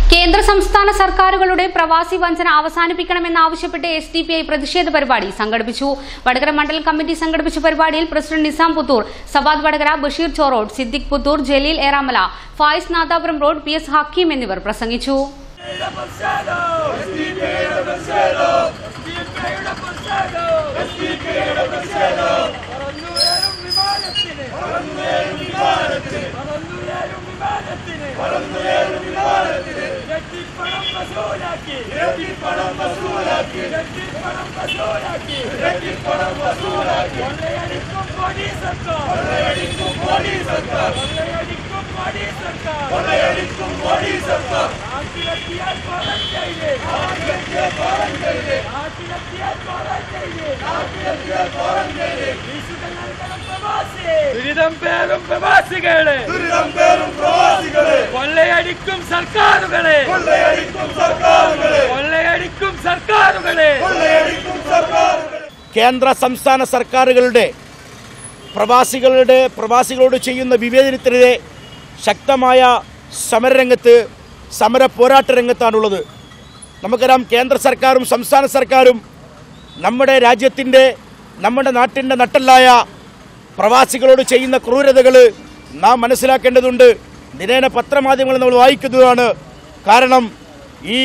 കേന്ദ്ര സംസ്ഥാന സർക്കാരുകളുടെ പ്രവാസി വഞ്ചന അവസാനിപ്പിക്കണമെന്നാവശ്യപ്പെട്ട് എസ് ഡി പി ഐ പ്രതിഷേധ പരിപാടി സംഘടിപ്പിച്ചു വടകര മണ്ഡലം കമ്മിറ്റി സംഘടിപ്പിച്ച പരിപാടിയിൽ president Nizam Puthur Sawad Vadakara Basheer Chorode Siddique Puthur Jaleel Eramala Faiz Nadapuram road P S Hakeem എന്നിവർ പ്രസംഗിച്ചു പണം വസൂലാക്കി പണം വസൂലാക്കി പണം വസൂലാക്കി പണം വസൂലാക്കി കൊള്ളയടിക്കും മോദി സർക്കാർ കൊള്ളയടിക്കും മോദി സർക്കാർ കൊള്ളയടിക്കും മോദി സർക്കാർ കൊള്ളയടിക്കും മോദി സർക്കാർ നാട്ടിലെത്തിയാൽ ക്വാറന്റൈന് നാട്ടിലെത്തിയാൽ ക്വാറന്റൈന് നാട്ടിലെത്തിയാൽ ക്വാറന്റൈന് നാട്ടിലെത്തിയാൽ ക്വാറന്റൈന് വിശുദ്ധ നൽകണം പ്രവാസി ദുരിതം പേരും പ്രവാസികളെ ദുരിതം പേരും പ്രവാസികളെ കൊള്ളയടിക്കും സർക്കാരുകളെ കൊള്ളയടിക്കും സർക്കാരുകളെ കൊള്ളയടിക്കും സർക്കാരുകളെ കൊള്ളയടിക്കും സർക്കാരുകളെ കേന്ദ്ര സംസ്ഥാന സർക്കാരുകളുടെ പ്രവാസികളുടെ പ്രവാസികളോട് ചെയ്യുന്ന വിവേചനത്തിനെതിരെ ശക്തമായ സമരരംഗത്ത് സമര പോരാട്ട രംഗത്താണുള്ളത് നമുക്കറിയാം കേന്ദ്ര സർക്കാരും സംസ്ഥാന സർക്കാരും നമ്മുടെ രാജ്യത്തിൻ്റെ നമ്മുടെ നാട്ടിൻ്റെ നട്ടല്ലായ പ്രവാസികളോട് ചെയ്യുന്ന ക്രൂരതകൾ നാം മനസ്സിലാക്കേണ്ടതുണ്ട് ദിനേന പത്രമാധ്യമങ്ങൾ നമ്മൾ വായിക്കുന്നതാണ് കാരണം ഈ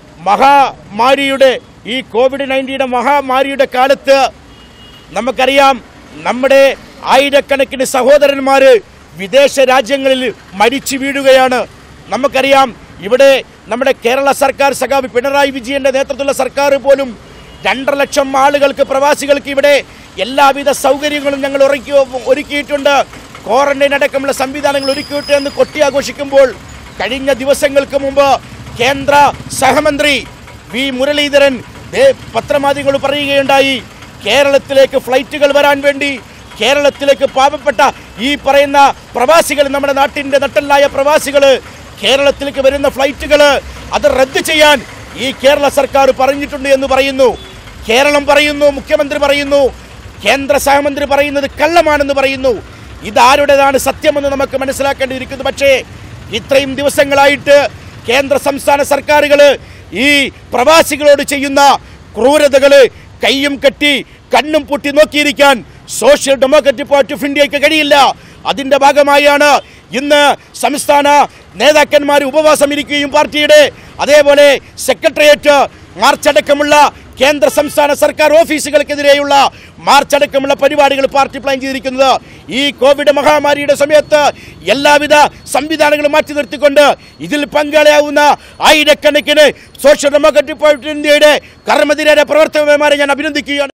മഹാമാരിയുടെ ഈ കോവിഡ് നയൻറ്റീൻ്റെ മഹാമാരിയുടെ കാലത്ത് നമുക്കറിയാം നമ്മുടെ ആയിരക്കണക്കിന് സഹോദരന്മാർ വിദേശ രാജ്യങ്ങളിൽ മരിച്ചു വീഴുകയാണ് നമുക്കറിയാം ഇവിടെ നമ്മുടെ കേരള സർക്കാർ സഖാവ് പിണറായി വിജയന്റെ നേതൃത്വത്തിലുള്ള സർക്കാർ പോലും രണ്ടര ലക്ഷം ആളുകൾക്ക് പ്രവാസികൾക്ക് ഇവിടെ എല്ലാവിധ സൗകര്യങ്ങളും ഞങ്ങൾ ഒരുക്കി ഒരുക്കിയിട്ടുണ്ട് ക്വാറന്റൈൻ അടക്കമുള്ള സംവിധാനങ്ങൾ ഒരുക്കിയിട്ട് എന്ന് കൊട്ടിയാഘോഷിക്കുമ്പോൾ കഴിഞ്ഞ ദിവസങ്ങൾക്ക് മുമ്പ് കേന്ദ്ര സഹമന്ത്രി വി മുരളീധരൻ ദേ പത്രമാധ്യമങ്ങൾ പറയുകയുണ്ടായി കേരളത്തിലേക്ക് ഫ്ലൈറ്റുകൾ വരാൻ വേണ്ടി കേരളത്തിലേക്ക് പാവപ്പെട്ട ഈ പറയുന്ന പ്രവാസികൾ നമ്മുടെ നാട്ടിൻ്റെ നട്ടല്ലായ പ്രവാസികൾ കേരളത്തിലേക്ക് വരുന്ന ഫ്ലൈറ്റുകൾ അത് റദ്ദ് ചെയ്യാൻ ഈ കേരള സർക്കാർ പറഞ്ഞിട്ടുണ്ട് എന്ന് പറയുന്നു കേരളം പറയുന്നു മുഖ്യമന്ത്രി പറയുന്നു കേന്ദ്ര സഹമന്ത്രി പറയുന്നത് കള്ളമാണെന്ന് പറയുന്നു ഇതാരുടേതാണ് സത്യമെന്ന് നമുക്ക് മനസ്സിലാക്കേണ്ടിയിരിക്കുന്നു പക്ഷേ ഇത്രയും ദിവസങ്ങളായിട്ട് കേന്ദ്ര സംസ്ഥാന സർക്കാരുകൾ ഈ പ്രവാസികളോട് ചെയ്യുന്ന ക്രൂരതകൾ കയ്യും കെട്ടി കണ്ണും പൊട്ടി നോക്കിയിരിക്കാൻ സോഷ്യൽ ഡെമോക്രാറ്റിക് പാർട്ടി ഓഫ് ഇന്ത്യക്ക് കഴിയില്ല അതിൻ്റെ ഭാഗമായാണ് ഇന്ന് സംസ്ഥാന നേതാക്കന്മാർ ഉപവാസം ഇരിക്കുകയും പാർട്ടിയുടെ അതേപോലെ സെക്രട്ടേറിയറ്റ് മാർച്ചടക്കമുള്ള കേന്ദ്ര സംസ്ഥാന സർക്കാർ ഓഫീസുകൾക്കെതിരെയുള്ള മാർച്ചടക്കമുള്ള പരിപാടികൾ പാർട്ടി പ്ലാൻ ചെയ്തിരിക്കുന്നത് ഈ കോവിഡ് മഹാമാരിയുടെ സമയത്ത് എല്ലാവിധ സംവിധാനങ്ങളും മാറ്റി നിർത്തിക്കൊണ്ട് ഇതിൽ പങ്കാളിയാവുന്ന ആയിരക്കണക്കിന് സോഷ്യൽ ഡെമോക്രാറ്റിക് പാർട്ടി ഇന്ത്യയുടെ കർമ്മതിരായ പ്രവർത്തകന്മാരെ ഞാൻ അഭിനന്ദിക്കുകയാണ്